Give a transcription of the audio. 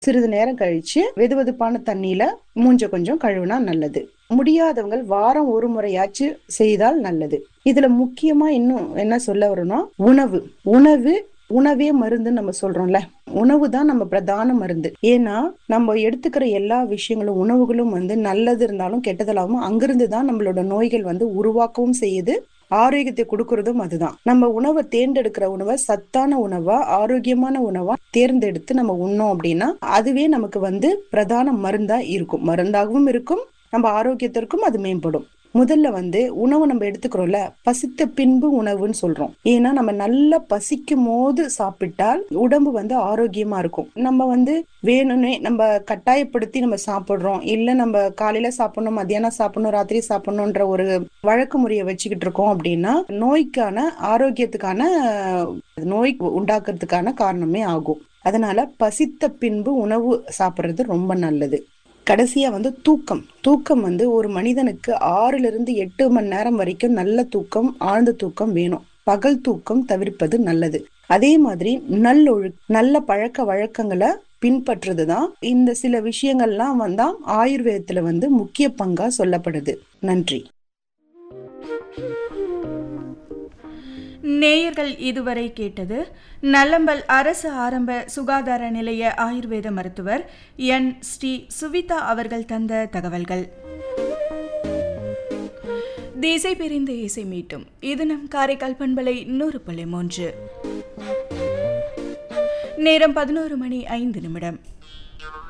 சிறிது நேரம் கழிச்சு வெதுவெதுப்பான தண்ணியில மூஞ்ச கொஞ்சம் கழுவுனா நல்லது முடியாதவங்க வாரம் ஒரு முறையாச்சு செய்தால் நல்லது இதுல முக்கியமா இன்னும் என்ன சொல்ல வரும்னா உணவு உணவு உணவே மருந்துன்னு நம்ம சொல்றோம்ல உணவு தான் நம்ம பிரதான மருந்து ஏன்னா நம்ம எடுத்துக்கிற எல்லா விஷயங்களும் உணவுகளும் வந்து நல்லது இருந்தாலும் கெட்டதெல்லாம் அங்கிருந்து தான் நம்மளோட நோய்கள் வந்து உருவாக்கவும் செய்யுது ஆரோக்கியத்தை கொடுக்கறதும் அதுதான் நம்ம உணவை தேர்ந்தெடுக்கிற உணவை சத்தான உணவா ஆரோக்கியமான உணவா தேர்ந்தெடுத்து நம்ம உண்ணோம் அப்படின்னா அதுவே நமக்கு வந்து பிரதான மருந்தா இருக்கும் மருந்தாகவும் இருக்கும் நம்ம ஆரோக்கியத்திற்கும் அது மேம்படும் முதல்ல வந்து உணவு நம்ம எடுத்துக்கிறோம்ல பசித்த பின்பு உணவுன்னு சொல்றோம் ஏன்னா நம்ம நல்லா பசிக்கும் போது சாப்பிட்டால் உடம்பு வந்து ஆரோக்கியமா இருக்கும் நம்ம வந்து வேணும்னே நம்ம கட்டாயப்படுத்தி நம்ம சாப்பிடுறோம் இல்ல நம்ம காலையில சாப்பிடணும் மத்தியானம் சாப்பிடணும் ராத்திரி சாப்பிடணும்ன்ற ஒரு வழக்கு முறையை வச்சுக்கிட்டு இருக்கோம் அப்படின்னா நோய்க்கான ஆரோக்கியத்துக்கான நோய் உண்டாக்குறதுக்கான காரணமே ஆகும் அதனால பசித்த பின்பு உணவு சாப்பிடுறது ரொம்ப நல்லது கடைசியா வந்து தூக்கம் தூக்கம் வந்து ஒரு மனிதனுக்கு ஆறுல இருந்து எட்டு மணி நேரம் வரைக்கும் நல்ல தூக்கம் ஆழ்ந்த தூக்கம் வேணும் பகல் தூக்கம் தவிர்ப்பது நல்லது அதே மாதிரி நல்லொழு நல்ல பழக்க வழக்கங்களை பின்பற்றுறது தான் இந்த சில விஷயங்கள்லாம் வந்தா ஆயுர்வேதத்துல வந்து முக்கிய பங்கா சொல்லப்படுது நன்றி நேயர்கள் இதுவரை கேட்டது நல்லம்பல் அரசு ஆரம்ப சுகாதார நிலைய ஆயுர்வேத மருத்துவர் என் ஸ்ரீ சுவிதா அவர்கள் தந்த தகவல்கள் திசை பிரிந்து இசை மீட்டும் இது நம் காரைக்கால் பண்பலை நூறு புள்ளி மூன்று நேரம் பதினோரு மணி ஐந்து நிமிடம்